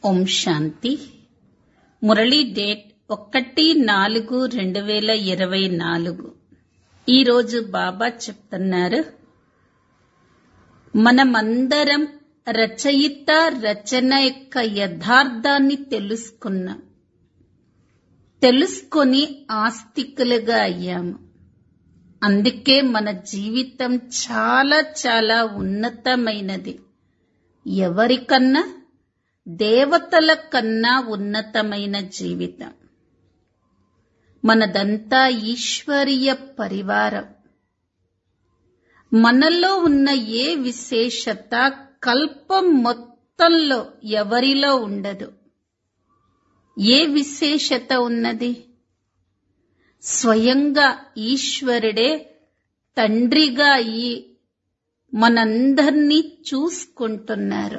ఓం శాంతి Murali date ఒకటి నాలుగు రెండు వేల ఇరవై నాలుగు ఈరోజు బాబా చెప్తున్నారు మనమందరం రచయిత రచన యొక్క యథార్థాన్ని తెలుసుకున్నాం తెలుసుకొని ఆస్తికులుగా అయ్యాము అందుకే మన జీవితం చాలా చాలా ఉన్నతమైనది ఎవరికన్నా దేవతల కన్నా ఉన్నతమైన జీవితం మనదంతా ఈశ్వరీయ పరివారం మనలో ఉన్న ఏ విశేషత కల్పం మొత్తంలో ఎవరిలో ఉండదు ఏ విశేషత ఉన్నది స్వయంగా ఈశ్వరుడే తండ్రిగా ఈ మనందర్నీ చూసుకుంటున్నారు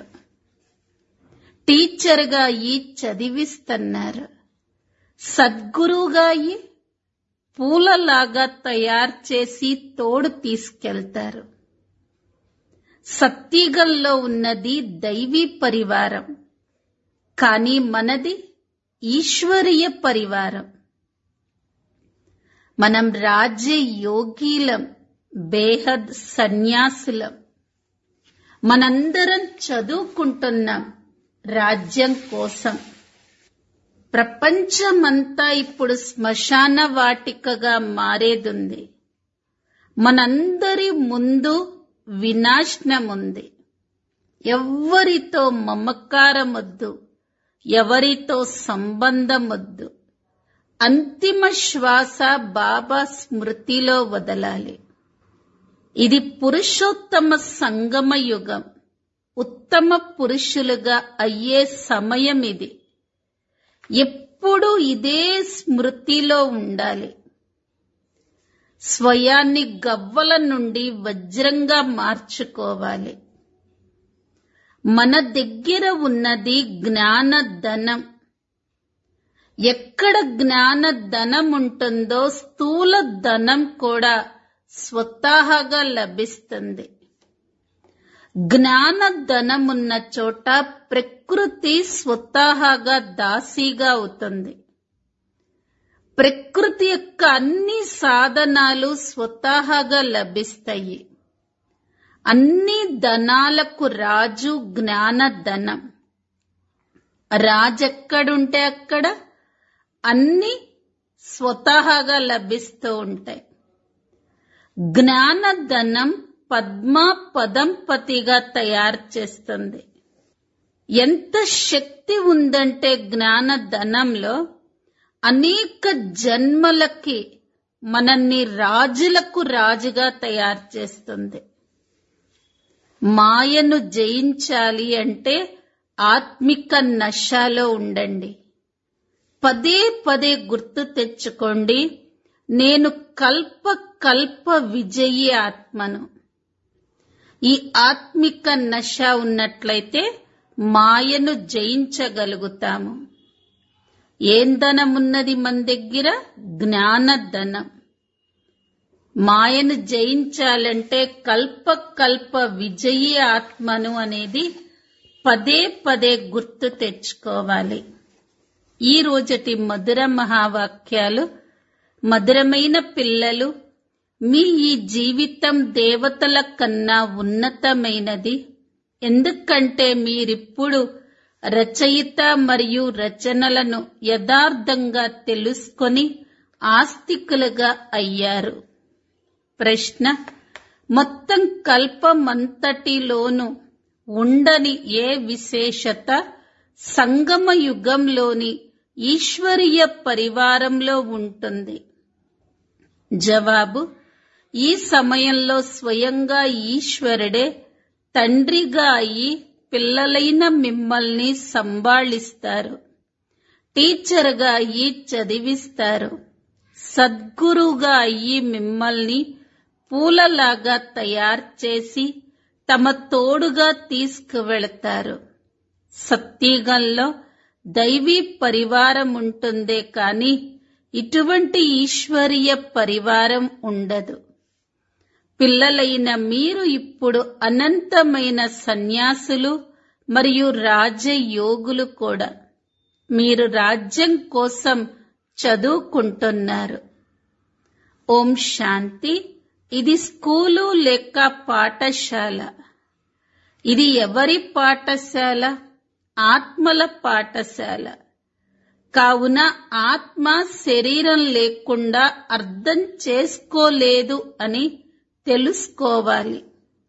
టీచర్గా ఈ చదివిస్తున్నారు సద్గురువుగా ఈ పూలలాగా తయారు చేసి తోడు తీసుకెళ్తారు సత్యగల్లో ఉన్నది దైవీ పరివారం కానీ మనది ఈశ్వరీయ పరివారం మనం రాజ్య యోగీలం బేహద్ సన్యాసులం మనందరం చదువుకుంటున్నాం రాజ్యం కోసం ప్రపంచమంతా ఇప్పుడు శ్మశాన వాటికగా మారేదుంది మనందరి ముందు వినాశనముంది ఎవ్వరితో మమకారమొద్దు ఎవరితో సంబంధమొద్దు అంతిమ శ్వాస బాబా స్మృతిలో వదలాలి ఇది పురుషోత్తమ సంగమ యుగం ఉత్తమ పురుషులుగా అయ్యే సమయం ఇది ఎప్పుడు ఇదే స్మృతిలో ఉండాలి స్వయాన్ని గవ్వల నుండి వజ్రంగా మార్చుకోవాలి మన దగ్గర ఉన్నది జ్ఞాన ధనం ఎక్కడ జ్ఞాన ధనం ఉంటుందో స్థూల ధనం కూడా స్వతహాగా లభిస్తుంది జ్ఞాన ధనమున్న చోట ప్రకృతి స్వతహాగా దాసీగా అవుతుంది ప్రకృతి యొక్క అన్ని సాధనాలు స్వతహాగా లభిస్తాయి అన్ని ధనాలకు రాజు జ్ఞాన ధనం రాజెక్కడుంటే అక్కడ అన్ని స్వతహాగా లభిస్తూ ఉంటాయి జ్ఞాన ధనం పద్మ పదంపతిగా తయారు చేస్తుంది ఎంత శక్తి ఉందంటే జ్ఞాన ధనంలో అనేక జన్మలకి మనల్ని రాజులకు రాజుగా తయారు చేస్తుంది మాయను జయించాలి అంటే ఆత్మిక నశాలో ఉండండి పదే పదే గుర్తు తెచ్చుకోండి నేను కల్ప కల్ప విజయి ఆత్మను ఈ ఆత్మిక నశ ఉన్నట్లయితే మాయను జయించగలుగుతాము ఏం ధనం ఉన్నది మన దగ్గర జ్ఞాన ధనం మాయను జయించాలంటే కల్ప కల్ప విజయి ఆత్మను అనేది పదే పదే గుర్తు తెచ్చుకోవాలి ఈ రోజటి మధుర మహావాక్యాలు మధురమైన పిల్లలు మీ ఈ జీవితం దేవతల కన్నా ఉన్నతమైనది ఎందుకంటే మీరిప్పుడు రచయిత మరియు రచనలను యథార్థంగా తెలుసుకొని ఆస్తికులుగా అయ్యారు ప్రశ్న మొత్తం కల్పమంతటిలోనూ ఉండని ఏ విశేషత సంగమ యుగంలోని ఈశ్వరీయ పరివారంలో ఉంటుంది జవాబు ఈ సమయంలో స్వయంగా ఈశ్వరుడే తండ్రిగా అయి పిల్లలైన మిమ్మల్ని సంభాళిస్తారు టీచర్గా అయ్యి చదివిస్తారు సద్గురుగా అయ్యి మిమ్మల్ని పూలలాగా తయారు చేసి తమ తోడుగా తీసుకువెళతారు సత్యగంలో దైవీ పరివారం ఉంటుందే కాని ఇటువంటి ఈశ్వరీయ పరివారం ఉండదు పిల్లలైన మీరు ఇప్పుడు అనంతమైన సన్యాసులు మరియు రాజయోగులు కూడా మీరు రాజ్యం కోసం చదువుకుంటున్నారు ఓం శాంతి ఇది స్కూలు లేక పాఠశాల ఇది ఎవరి పాఠశాల ఆత్మల పాఠశాల కావున ఆత్మ శరీరం లేకుండా అర్థం చేసుకోలేదు అని తెలుసుకోవాలి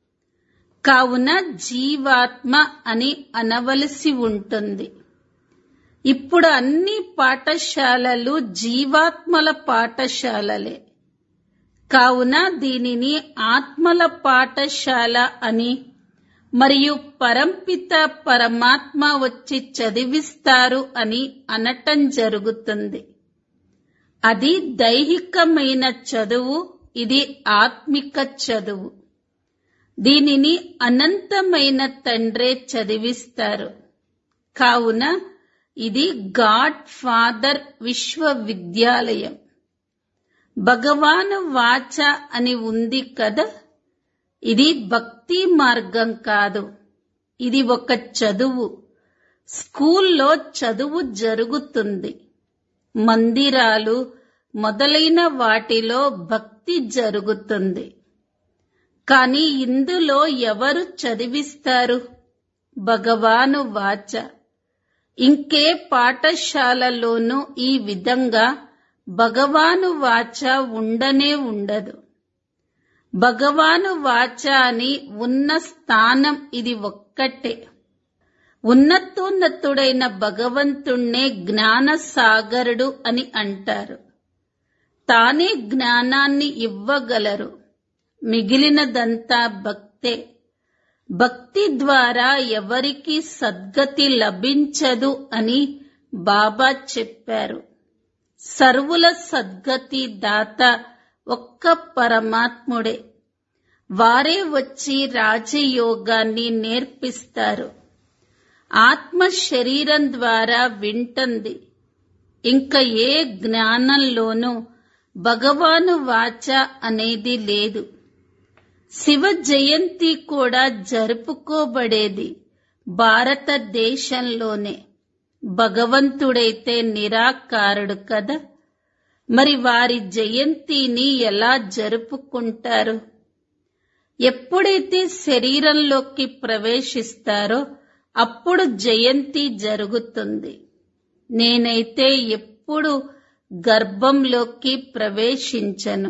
కావున జీవాత్మ అని అనవలసి ఉంటుంది ఇప్పుడు అన్ని పాఠశాలలు జీవాత్మల పాఠశాలలే కావున దీనిని ఆత్మల పాఠశాల అని మరియు పరంపిత పరమాత్మ వచ్చి చదివిస్తారు అని అనటం జరుగుతుంది అది దైహికమైన చదువు ఇది ఆత్మిక చదువు దీనిని అనంతమైన తండ్రే చదివిస్తారు కావున ఇది గాడ్ ఫాదర్ విశ్వవిద్యాలయం భగవాను వాచ అని ఉంది కదా ఇది భక్తి మార్గం కాదు ఇది ఒక చదువు స్కూల్లో చదువు జరుగుతుంది మందిరాలు మొదలైన వాటిలో భక్తి జరుగుతుంది కానీ ఇందులో ఎవరు చదివిస్తారు భగవాను వాచ ఇంకే పాఠశాలలోనూ ఈ విధంగా భగవాను వాచ ఉండనే ఉండదు భగవాను వాచ అని ఉన్న స్థానం ఇది ఒక్కటే ఉన్నతోన్నతుడైన భగవంతుణ్ణే జ్ఞాన సాగరుడు అని అంటారు తానే జ్ఞానాన్ని ఇవ్వగలరు మిగిలినదంతా భక్తే భక్తి ద్వారా ఎవరికి సద్గతి లభించదు అని బాబా చెప్పారు సర్వుల సద్గతి దాత ఒక్క పరమాత్ముడే వారే వచ్చి రాజయోగాన్ని నేర్పిస్తారు ఆత్మ శరీరం ద్వారా వింటుంది ఇంకా ఏ జ్ఞానంలోనూ భగవాను వాచ అనేది లేదు శివ జయంతి కూడా జరుపుకోబడేది భారతదేశంలోనే భగవంతుడైతే నిరాకారుడు కదా మరి వారి జయంతిని ఎలా జరుపుకుంటారు ఎప్పుడైతే శరీరంలోకి ప్రవేశిస్తారో అప్పుడు జయంతి జరుగుతుంది నేనైతే ఎప్పుడు గర్భంలోకి ప్రవేశించను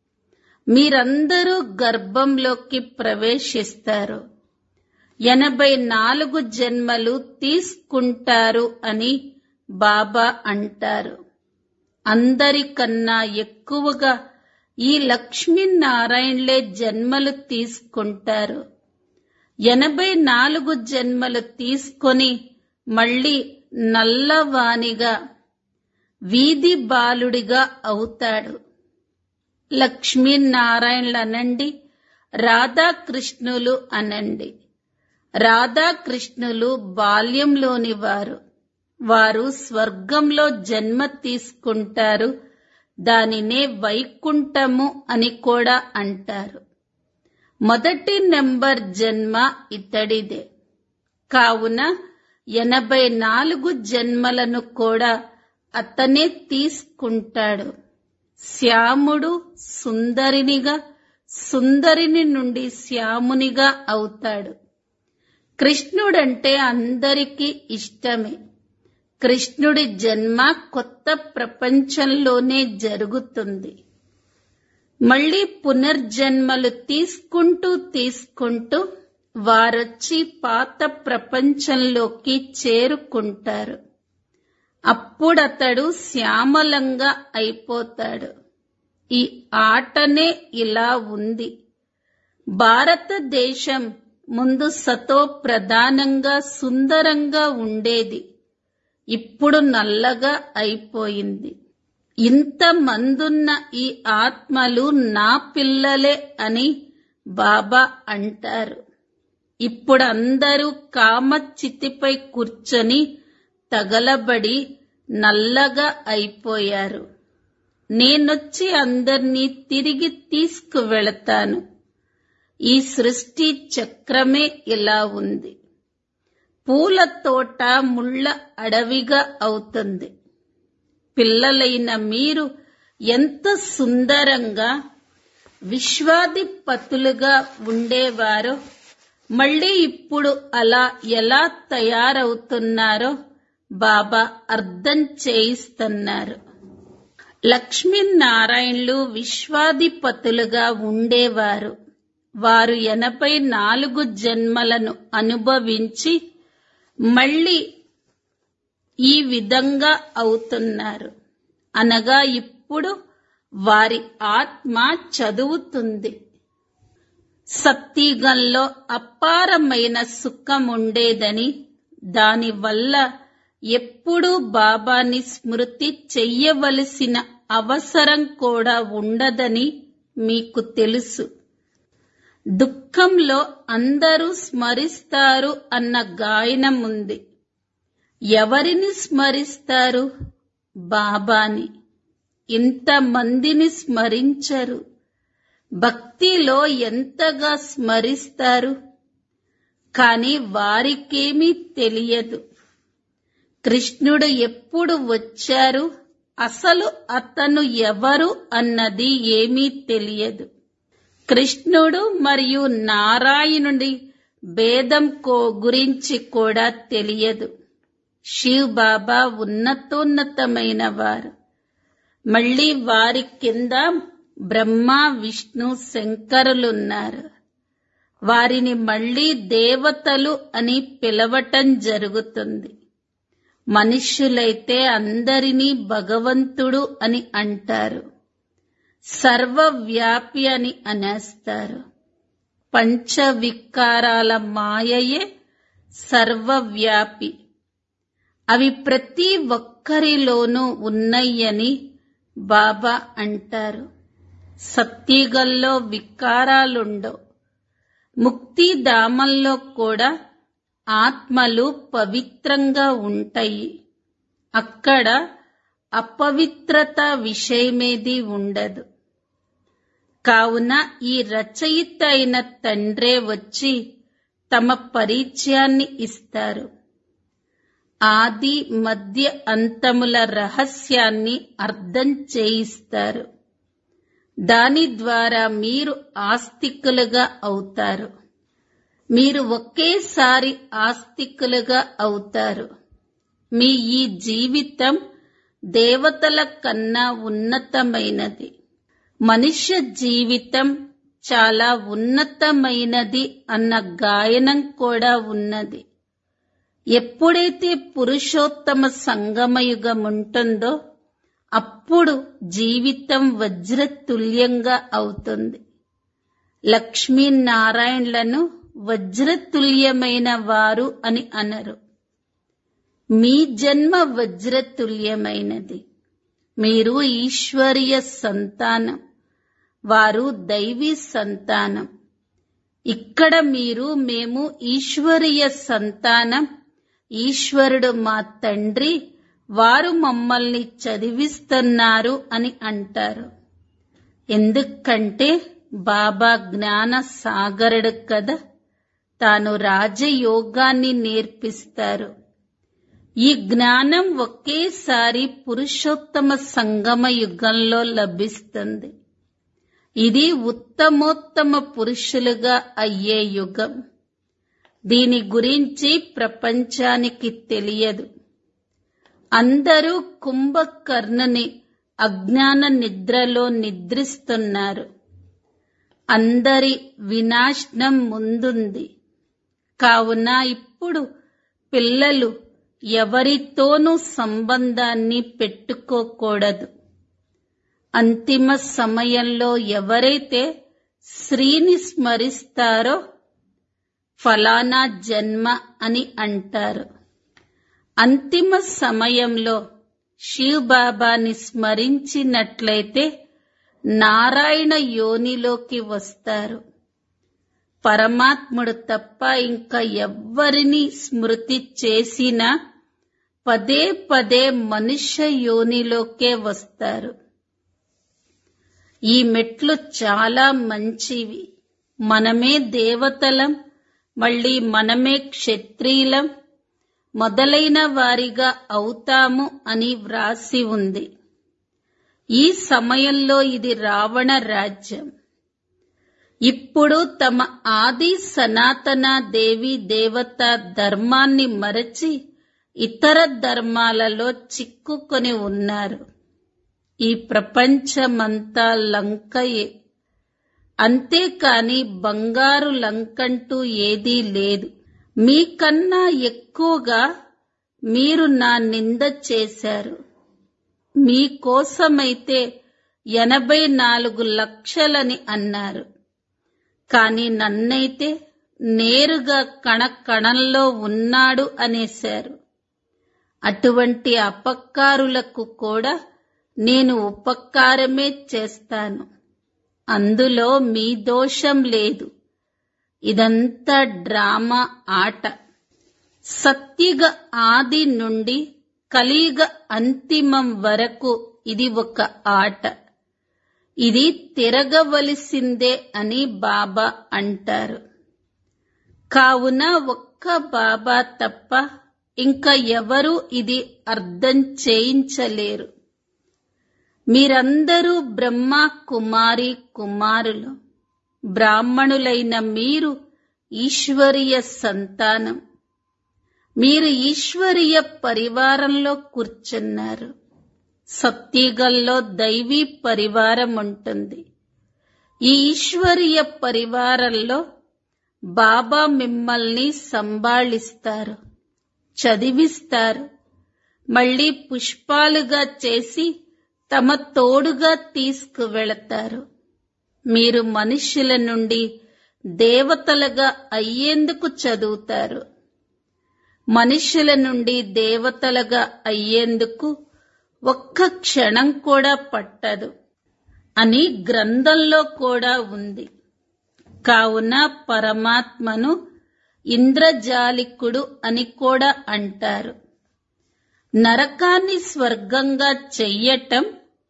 మీరందరూ గర్భంలోకి ప్రవేశిస్తారు ఎనభై నాలుగు జన్మలు తీసుకుంటారు అని బాబా అంటారు అందరికన్నా ఎక్కువగా ఈ లక్ష్మీనారాయణలే జన్మలు తీసుకుంటారు ఎనభై నాలుగు జన్మలు తీసుకొని మళ్ళీ నల్లవానిగా వీధి బాలుడిగా అవుతాడు లక్ష్మీనారాయణలు అనండి రాధాకృష్ణులు అనండి రాధాకృష్ణులు బాల్యంలోని వారు వారు స్వర్గంలో జన్మ తీసుకుంటారు దానినే వైకుంఠము అని కూడా అంటారు మొదటి నెంబర్ జన్మ ఇతడిదే కావున ఎనభై నాలుగు జన్మలను కూడా అతనే తీసుకుంటాడు శ్యాముడు సుందరినిగా సుందరిని నుండి శ్యామునిగా అవుతాడు కృష్ణుడంటే అందరికీ ఇష్టమే కృష్ణుడి జన్మ కొత్త ప్రపంచంలోనే జరుగుతుంది మళ్ళీ పునర్జన్మలు తీసుకుంటూ తీసుకుంటూ వారొచ్చి పాత ప్రపంచంలోకి చేరుకుంటారు అప్పుడతడు శ్యామలంగా అయిపోతాడు ఈ ఆటనే ఇలా ఉంది భారతదేశం ముందు సతో ప్రధానంగా సుందరంగా ఉండేది ఇప్పుడు నల్లగా అయిపోయింది ఇంత మందున్న ఈ ఆత్మలు నా పిల్లలే అని బాబా అంటారు ఇప్పుడు అందరూ కామచితిపై కూర్చొని తగలబడి నల్లగా అయిపోయారు నేనొచ్చి అందర్నీ తిరిగి తీసుకువెళతాను ఈ సృష్టి చక్రమే ఇలా ఉంది పూల తోట ముళ్ళ అడవిగా అవుతుంది పిల్లలైన మీరు ఎంత సుందరంగా విశ్వాధిపతులుగా ఉండేవారో మళ్ళీ ఇప్పుడు అలా ఎలా తయారవుతున్నారో బాబా అర్థం చేయిస్తున్నారు లక్ష్మీనారాయణులు విశ్వాధిపతులుగా ఉండేవారు వారు ఎనభై నాలుగు జన్మలను అనుభవించి మళ్ళీ ఈ విధంగా అవుతున్నారు అనగా ఇప్పుడు వారి ఆత్మ చదువుతుంది సత్తిగంలో అపారమైన సుఖం ఉండేదని దానివల్ల ఎప్పుడూ బాబాని స్మృతి చెయ్యవలసిన అవసరం కూడా ఉండదని మీకు తెలుసు దుఃఖంలో అందరూ స్మరిస్తారు అన్న గాయనం ఉంది ఎవరిని స్మరిస్తారు బాబాని ఇంతమందిని స్మరించరు భక్తిలో ఎంతగా స్మరిస్తారు కాని వారికేమీ తెలియదు కృష్ణుడు ఎప్పుడు వచ్చారు అసలు అతను ఎవరు అన్నది ఏమీ తెలియదు కృష్ణుడు మరియు నారాయణుడి భేదం కో గురించి కూడా తెలియదు శివ్ బాబా ఉన్నతోన్నతమైన వారు మళ్ళీ వారి కింద బ్రహ్మ విష్ణు శంకరులున్నారు వారిని మళ్ళీ దేవతలు అని పిలవటం జరుగుతుంది మనుష్యులైతే అందరినీ భగవంతుడు అని అంటారు సర్వవ్యాపి అని అనేస్తారు పంచవికారాల మాయయే సర్వవ్యాపి అవి ప్రతి ఒక్కరిలోనూ ఉన్నాయని బాబా అంటారు సత్యగల్లో వికారాలుండవు ముక్తిధామంలో కూడా ఆత్మలు పవిత్రంగా ఉంటాయి అక్కడ అపవిత్రత విషయమేది ఉండదు కావున ఈ రచయిత అయిన తండ్రే వచ్చి తమ పరిచయాన్ని ఇస్తారు ఆది మధ్య అంతముల రహస్యాన్ని అర్థం చేయిస్తారు దాని ద్వారా మీరు ఆస్తికులుగా అవుతారు మీరు ఒకేసారి ఆస్తికులుగా అవుతారు మీ ఈ జీవితం దేవతల కన్నా ఉన్నతమైనది మనుష్య జీవితం చాలా ఉన్నతమైనది అన్న గాయనం కూడా ఉన్నది ఎప్పుడైతే పురుషోత్తమ సంగమయుగం ఉంటుందో అప్పుడు జీవితం వజ్రతుల్యంగా అవుతుంది లక్ష్మీనారాయణలను వజ్రతుల్యమైన వారు అని అనరు మీ జన్మ వజ్రతుల్యమైనది మీరు ఈశ్వరీయ సంతానం వారు దైవీ సంతానం ఇక్కడ మీరు మేము ఈశ్వరీయ సంతానం ఈశ్వరుడు మా తండ్రి వారు మమ్మల్ని చదివిస్తున్నారు అని అంటారు ఎందుకంటే బాబా జ్ఞాన సాగరుడు కదా తాను రాజయోగాన్ని నేర్పిస్తారు ఈ జ్ఞానం ఒకేసారి పురుషోత్తమ సంగమ యుగంలో లభిస్తుంది ఇది ఉత్తమోత్తమ పురుషులుగా అయ్యే యుగం దీని గురించి ప్రపంచానికి తెలియదు అందరూ కుంభకర్ణుని అజ్ఞాన నిద్రలో నిద్రిస్తున్నారు అందరి వినాశనం ముందుంది కావున ఇప్పుడు పిల్లలు ఎవరితోనూ సంబంధాన్ని పెట్టుకోకూడదు అంతిమ సమయంలో ఎవరైతే శ్రీని స్మరిస్తారో ఫలానా జన్మ అని అంటారు అంతిమ సమయంలో శివ్ బాబాని స్మరించినట్లయితే నారాయణ యోనిలోకి వస్తారు పరమాత్ముడు తప్ప ఇంకా ఎవ్వరిని స్మృతి చేసినా పదే పదే మనుష్య యోనిలోకే వస్తారు ఈ మెట్లు చాలా మంచివి మనమే దేవతలం మళ్ళీ మనమే క్షత్రియులం మొదలైన వారిగా అవుతాము అని వ్రాసి ఉంది ఈ సమయంలో ఇది రావణ రాజ్యం ఇప్పుడు తమ ఆది సనాతన దేవి దేవత ధర్మాన్ని మరచి ఇతర ధర్మాలలో చిక్కుకొని ఉన్నారు ఈ ప్రపంచమంతా లంకయే అంతేకాని బంగారు లంకంటూ ఏదీ లేదు మీకన్నా ఎక్కువగా మీరు నా నింద చేశారు మీకోసమైతే ఎనభై నాలుగు లక్షలని అన్నారు కాని నన్నైతే నేరుగా కణ కణంలో ఉన్నాడు అనేశారు అటువంటి అపకారులకు కూడా నేను ఉపకారమే చేస్తాను అందులో మీ దోషం లేదు ఇదంతా డ్రామా ఆట సత్యుగ ఆది నుండి కలియుగ అంతిమం వరకు ఇది ఒక ఆట ఇది తిరగవలసిందే అని బాబా అంటారు కావున ఒక్క బాబా తప్ప ఇంకా ఎవరూ ఇది అర్థం చేయించలేరు మీరందరూ బ్రహ్మ కుమారి కుమారులు బ్రాహ్మణులైన మీరు ఈశ్వరీయ సంతానం మీరు ఈశ్వరీయ పరివారంలో కూర్చున్నారు సత్యుగంలో దైవీ పరివారం ఉంటుంది ఈ ఈశ్వరీయ పరివారంలో బాబా మిమ్మల్ని సంభాళిస్తారు చదివిస్తారు మళ్ళీ పుష్పాలుగా చేసి తమ తోడుగా తీసుకువెళతారు మీరు మనుషుల నుండి దేవతలుగా అయ్యేందుకు చదువుతారు మనుషుల నుండి దేవతలుగా అయ్యేందుకు ఒక్క క్షణం కూడా పట్టదు అని గ్రంథంలో కూడా ఉంది కావున పరమాత్మను ఇంద్రజాలికుడు అని కూడా అంటారు నరకాన్ని స్వర్గంగా చెయ్యటం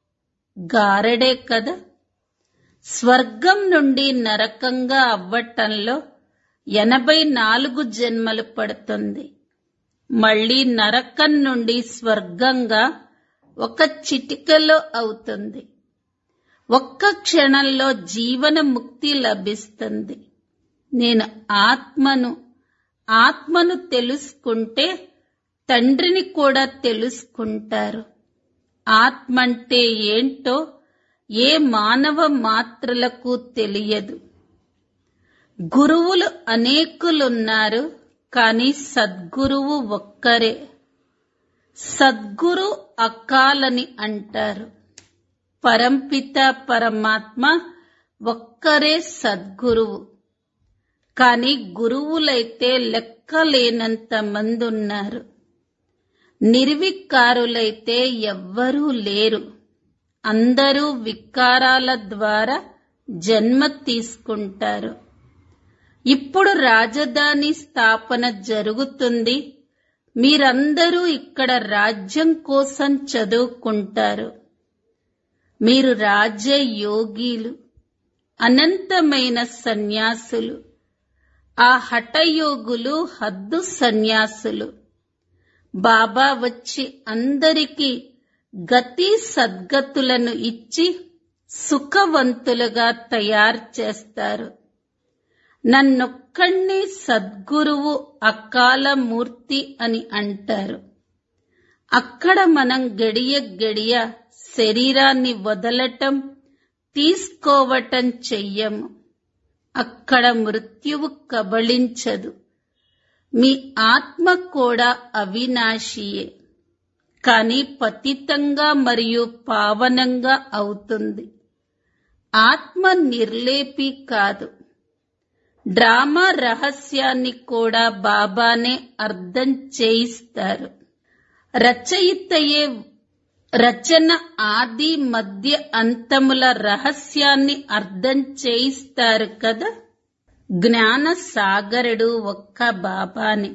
గారడే కదా స్వర్గం నుండి నరకంగా అవ్వటంలో ఎనభై నాలుగు జన్మలు పడుతుంది మళ్ళీ నరకం నుండి స్వర్గంగా ఒక చిటికలో అవుతుంది ఒక్క క్షణంలో జీవన ముక్తి లభిస్తుంది నేను ఆత్మను ఆత్మను తెలుసుకుంటే తండ్రిని కూడా తెలుసుకుంటారు ఆత్మ అంటే ఏంటో ఏ మానవ మాత్రలకు తెలియదు గురువులు అనేకులున్నారు కాని సద్గురువు ఒక్కరే సద్గురు అకాలని అంటారు పరంపిత పరమాత్మ ఒక్కరే సద్గురువు కాని గురువులైతే లెక్కలేనంత మంది ఉన్నారు నిర్వికారులైతే ఎవ్వరూ లేరు అందరూ వికారాల ద్వారా జన్మ తీసుకుంటారు ఇప్పుడు రాజధాని స్థాపన జరుగుతుంది మీరందరూ ఇక్కడ రాజ్యం కోసం చదువుకుంటారు మీరు రాజయోగీలు అనంతమైన సన్యాసులు ఆ హఠయోగులు హద్దు సన్యాసులు బాబా వచ్చి అందరికీ గతి సద్గతులను ఇచ్చి సుఖవంతులుగా తయారు చేస్తారు నన్నొక్కణ్ణి సద్గురువు అకాల మూర్తి అని అంటారు అక్కడ మనం గడియ గడియ శరీరాన్ని వదలటం తీసుకోవటం చెయ్యము అక్కడ మృత్యువు కబళించదు మీ ఆత్మ కూడా అవినాశియే కాని పతితంగా మరియు పావనంగా అవుతుంది ఆత్మ నిర్లేపి కాదు డ్రామా రహస్యాన్ని కూడా బాబానే అర్థం చేయిస్తారు రచయితయే రచన ఆది మధ్య అంతముల రహస్యాన్ని అర్థం చేయిస్తారు కదా జ్ఞాన సాగరుడు ఒక్క బాబాని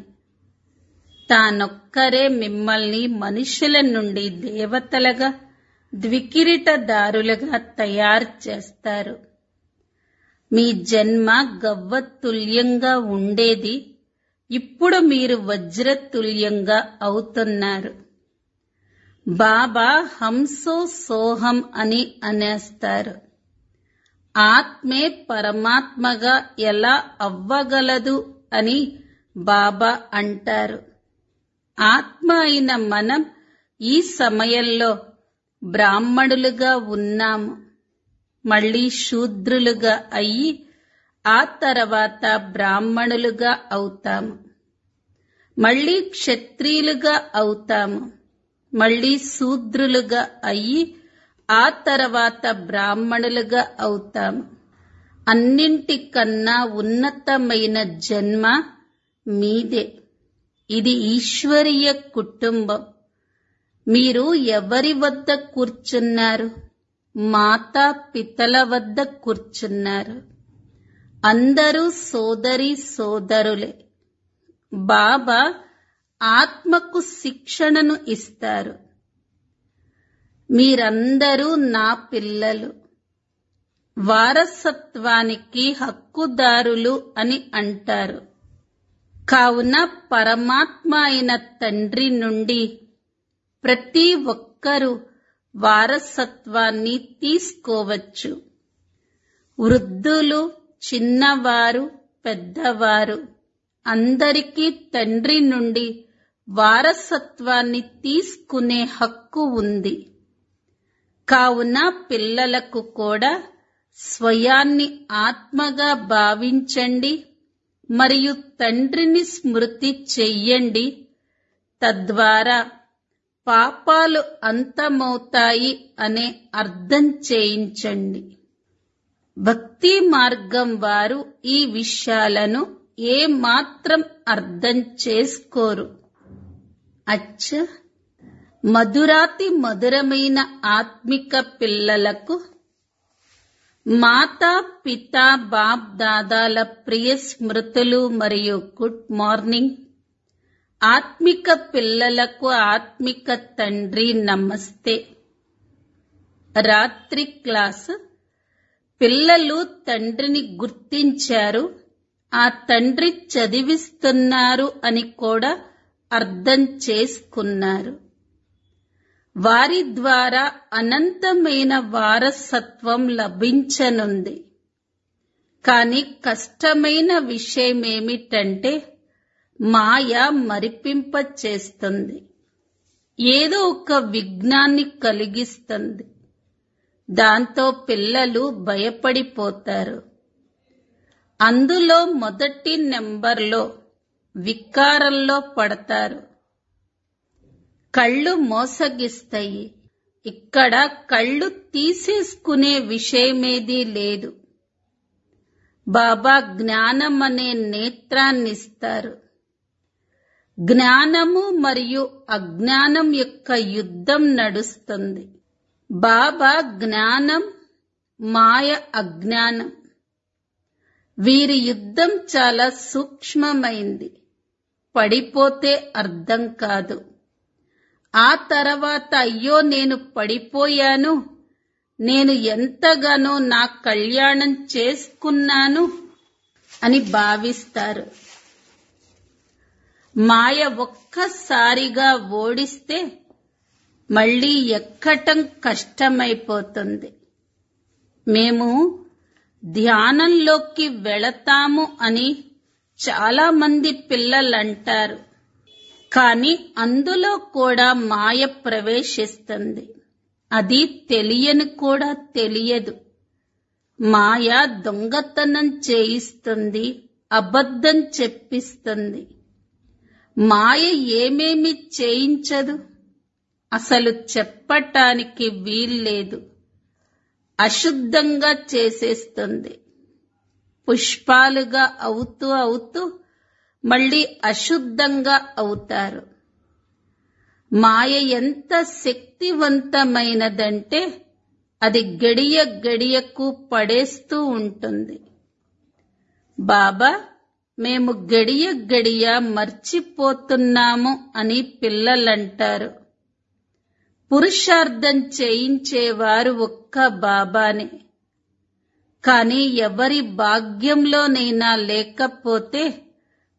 తానొక్కరే మిమ్మల్ని మనుషుల నుండి దేవతలుగా ద్వికిరీటదారులుగా తయారు చేస్తారు మీ జన్మ గవ్వతుల్యంగా ఉండేది ఇప్పుడు మీరు వజ్రతుల్యంగా అవుతున్నారు బాబా హంసో సోహం అని అనేస్తారు ఆత్మే పరమాత్మగా ఎలా అవ్వగలదు అని బాబా అంటారు ఆత్మ అయిన మనం ఈ సమయంలో బ్రాహ్మణులుగా ఉన్నాము మళ్ళీ శూద్రులుగా అయ్యి ఆ తర్వాత బ్రాహ్మణులుగా అవుతాము మళ్ళీ క్షత్రియులుగా అవుతాము మళ్ళీ శూద్రులుగా అయ్యి ఆ తర్వాత బ్రాహ్మణులుగా అవుతాము అన్నింటికన్నా ఉన్నతమైన జన్మ మీదే ఇది ఈశ్వరీయ కుటుంబం మీరు ఎవరి వద్ద కూర్చున్నారు మాతా పితల వద్ద కూర్చున్నారు అందరూ సోదరి సోదరులే బాబా ఆత్మకు శిక్షణను ఇస్తారు మీరందరూ నా పిల్లలు వారసత్వానికి హక్కుదారులు అని అంటారు కావున పరమాత్మ అయిన తండ్రి నుండి ప్రతి ఒక్కరూ వారసత్వాన్ని తీసుకోవచ్చు వృద్ధులు చిన్నవారు పెద్దవారు అందరికీ తండ్రి నుండి వారసత్వాన్ని తీసుకునే హక్కు ఉంది కావున పిల్లలకు కూడా స్వయాన్ని ఆత్మగా భావించండి మరియు తండ్రిని స్మృతి చెయ్యండి తద్వారా పాపాలు అంతమవుతాయి అనే అర్థం చేయించండి భక్తి మార్గం వారు ఈ విషయాలను ఏ మాత్రం అర్థం చేసుకోరు అచ్చ మధురాతి మధురమైన ఆత్మిక పిల్లలకు మాతా పిత బాప్ దాదాల ప్రియ స్మృతులు మరియు గుడ్ మార్నింగ్ ఆత్మిక పిల్లలకు ఆత్మిక తండ్రి నమస్తే రాత్రి క్లాస్ పిల్లలు తండ్రిని గుర్తించారు ఆ తండ్రి చదివిస్తున్నారు అని కూడా అర్థం చేసుకున్నారు వారి ద్వారా అనంతమైన వారసత్వం లభించనుంది కాని కష్టమైన విషయమేమిటంటే మాయ మరిపింప చేస్తుంది ఏదో ఒక విఘ్నాన్ని కలిగిస్తుంది దాంతో పిల్లలు భయపడిపోతారు అందులో మొదటి నెంబర్లో వికారంలో పడతారు కళ్ళు మోసగిస్తాయి ఇక్కడ కళ్ళు తీసేసుకునే విషయమేదీ లేదు బాబా జ్ఞానం అనే నేత్రాన్నిస్తారు జ్ఞానము మరియు అజ్ఞానం యొక్క యుద్ధం నడుస్తుంది బాబా జ్ఞానం మాయ అజ్ఞానం వీరి యుద్ధం చాలా సూక్ష్మమైంది పడిపోతే అర్థం కాదు ఆ తర్వాత అయ్యో నేను పడిపోయాను నేను ఎంతగానో నా కళ్యాణం చేసుకున్నాను అని భావిస్తారు మాయ ఒక్కసారిగా ఓడిస్తే మళ్ళీ ఎక్కటం కష్టమైపోతుంది మేము ధ్యానంలోకి వెళతాము అని చాలా మంది పిల్లలు అంటారు కానీ అందులో కూడా మాయ ప్రవేశిస్తుంది అది తెలియని కూడా తెలియదు మాయ దొంగతనం చేయిస్తుంది అబద్ధం చెప్పిస్తుంది మాయ ఏమేమి చేయించదు అసలు చెప్పటానికి వీల్లేదు అశుద్ధంగా చేసేస్తుంది పుష్పాలుగా అవుతూ అవుతూ మళ్ళీ అశుద్ధంగా అవుతారు మాయ ఎంత శక్తివంతమైనదంటే అది గడియ గడియకు పడేస్తూ ఉంటుంది బాబా మేము గడియ గడియ మర్చిపోతున్నాము అని పిల్లలంటారు పురుషార్థం చేయించేవారు ఒక్క బాబానే కాని ఎవరి భాగ్యంలోనైనా లేకపోతే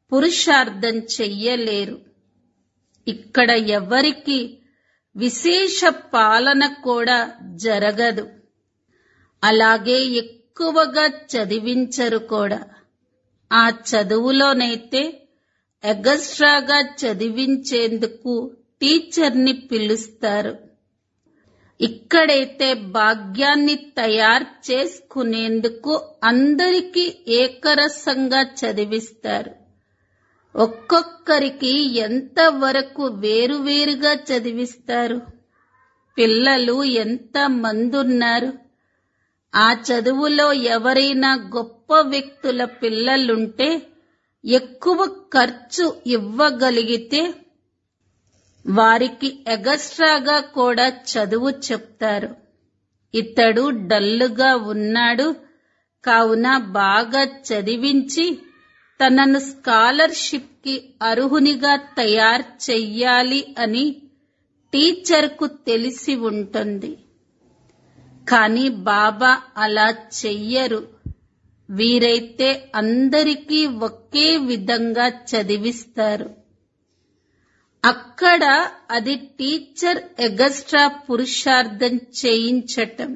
పురుషార్థం చెయ్యలేరు ఇక్కడ ఎవరికి విశేష పాలన కూడా జరగదు అలాగే ఎక్కువగా చదివించరు కూడా ఆ చదువులోనైతే ఎగస్ట్రాగా చదివించేందుకు టీచర్ని పిలుస్తారు ఇక్కడైతే భాగ్యాన్ని తయారు చేసుకునేందుకు అందరికీ ఏకరసంగా చదివిస్తారు ఒక్కొక్కరికి ఎంత వరకు వేరువేరుగా చదివిస్తారు పిల్లలు ఎంత మంది ఉన్నారు ఆ చదువులో ఎవరైనా గొప్ప వ్యక్తుల పిల్లలుంటే ఎక్కువ ఖర్చు ఇవ్వగలిగితే వారికి ఎగస్ట్రాగా కూడా చదువు చెప్తారు ఇతడు డల్లుగా ఉన్నాడు కావున బాగా చదివించి తనను స్కాలర్షిప్ కి అర్హునిగా తయారు చెయ్యాలి అని టీచర్కు తెలిసి ఉంటుంది కానీ బాబా అలా చెయ్యరు వీరైతే అందరికీ ఒకే విధంగా చదివిస్తారు అక్కడ అది టీచర్ ఎగస్ట్రా పురుషార్థం చేయించటం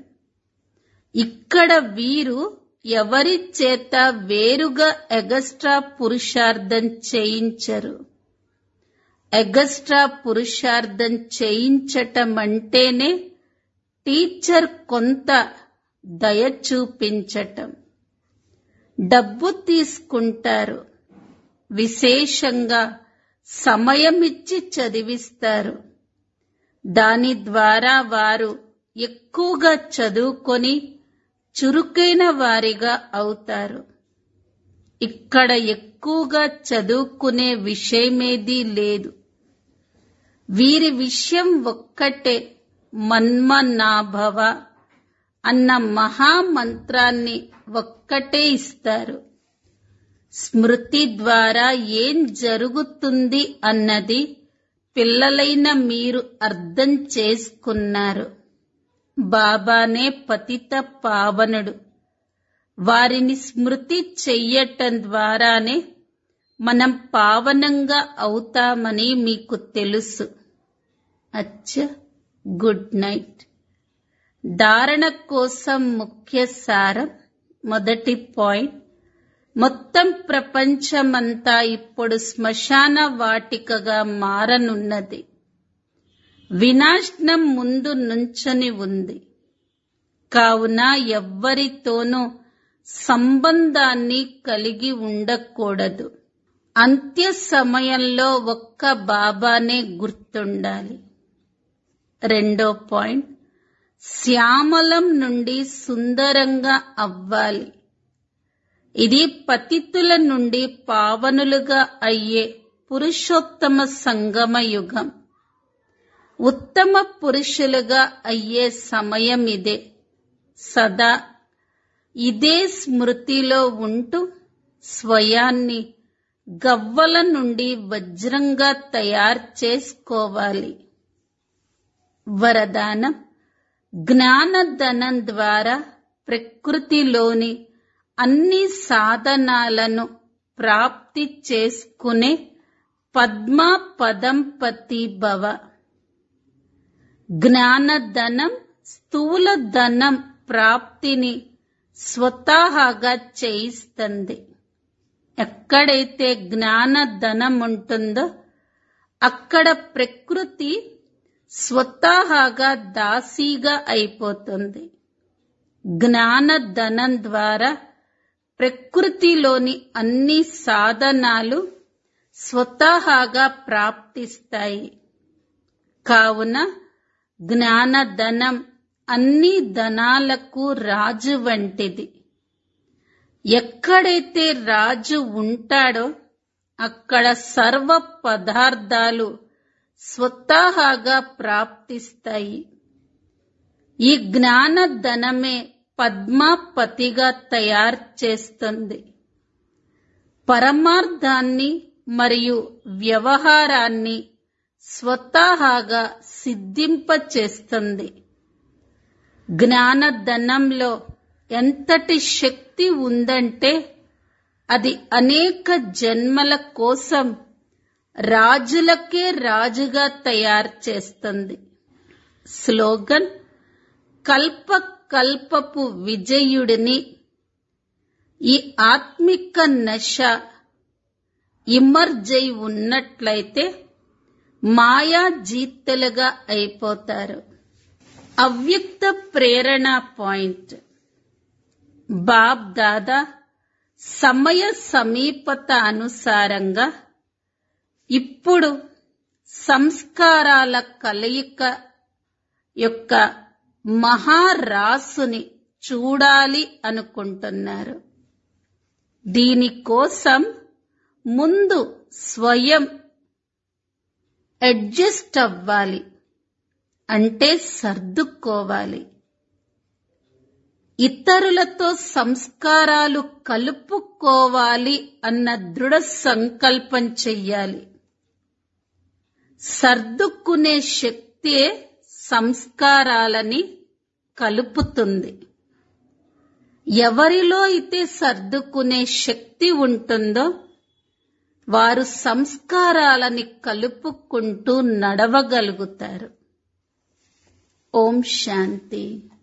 ఇక్కడ వీరు ఎవరి చేత వేరుగా ఎగస్ట్రా పురుషార్థం చేయించరు ఎగస్ట్రా పురుషార్థం చేయించటం అంటేనే టీచర్ కొంత దయ చూపించటం డబ్బు తీసుకుంటారు విశేషంగా సమయమిచ్చి చదివిస్తారు దాని ద్వారా వారు ఎక్కువగా చదువుకొని చురుకైన వారిగా అవుతారు ఇక్కడ ఎక్కువగా చదువుకునే విషయమేదీ లేదు వీరి విషయం ఒక్కటే మన్మనాభవ అన్న మహామంత్రాన్ని ఒక్కటే ఇస్తారు స్మృతి ద్వారా ఏం జరుగుతుంది అన్నది పిల్లలైన మీరు అర్థం చేసుకున్నారు బాబానే పతిత పావనుడు వారిని స్మృతి చెయ్యటం ద్వారానే మనం పావనంగా అవుతామని మీకు తెలుసు అచ్చ గుడ్ నైట్ ధారణ కోసం ముఖ్య సారం మొదటి పాయింట్ మొత్తం ప్రపంచమంతా ఇప్పుడు శ్మశాన వాటికగా మారనున్నది వినాశనం ముందు నుంచొని ఉంది కావున ఎవ్వరితోనూ సంబంధాన్ని కలిగి ఉండకూడదు అంత్య సమయంలో ఒక్క బాబానే గుర్తుండాలి రెండో పాయింట్ శ్యామలం నుండి సుందరంగా అవ్వాలి ఇది పతితుల నుండి పావనులుగా అయ్యే పురుషోత్తమ సంగమ యుగం ఉత్తమ పురుషులుగా అయ్యే సమయం ఇదే సదా ఇదే స్మృతిలో ఉంటూ స్వయాన్ని గవ్వల నుండి వజ్రంగా తయారు చేసుకోవాలి వరదానం జ్ఞానధనం ద్వారా ప్రకృతిలోని అన్ని సాధనాలను ప్రాప్తి చేసుకునే పద్మా పదంపతి భవ జ్ఞానధనం స్థూల ధనం ప్రాప్తిని స్వతహాగా చేయిస్తుంది ఎక్కడైతే జ్ఞాన ధనం ఉంటుందో అక్కడ ప్రకృతి స్వతహాగా దాసీగా అయిపోతుంది జ్ఞాన ధనం ద్వారా ప్రకృతిలోని అన్ని సాధనాలు స్వతహాగా ప్రాప్తిస్తాయి కావున జ్ఞానధనం అన్ని ధనాలకు రాజు వంటిది ఎక్కడైతే రాజు ఉంటాడో అక్కడ సర్వ పదార్థాలు స్వతహాగా ప్రాప్తిస్తాయి ఈ జ్ఞానధనమే పద్మాపతిగా తయారు చేస్తుంది పరమార్థాన్ని మరియు వ్యవహారాన్ని స్వతహాగా సిద్ధింపచేస్తుంది జ్ఞానధనంలో ఎంతటి శక్తి ఉందంటే అది అనేక జన్మల కోసం రాజులకే రాజుగా తయారు చేస్తుంది స్లోగన్ కల్ప కల్పపు విజయుడిని ఈ ఆత్మిక నశ ఇమర్జై ఉన్నట్లయితే మాయా జీత్తలుగా అయిపోతారు అవ్యక్త ప్రేరణ పాయింట్ బాబ్ దాదా సమయ సమీపత అనుసారంగా ఇప్పుడు సంస్కారాల కలయిక యొక్క మహారాసుని చూడాలి అనుకుంటున్నారు దీనికోసం ముందు స్వయం అడ్జస్ట్ అవ్వాలి అంటే సర్దుకోవాలి ఇతరులతో సంస్కారాలు కలుపుకోవాలి అన్న దృఢ సంకల్పం చెయ్యాలి సర్దుకునే శక్తే సంస్కారాలని కలుపుతుంది ఎవరిలో అయితే సర్దుకునే శక్తి ఉంటుందో వారు సంస్కారాలని కలుపుకుంటూ నడవగలుగుతారు ఓం శాంతి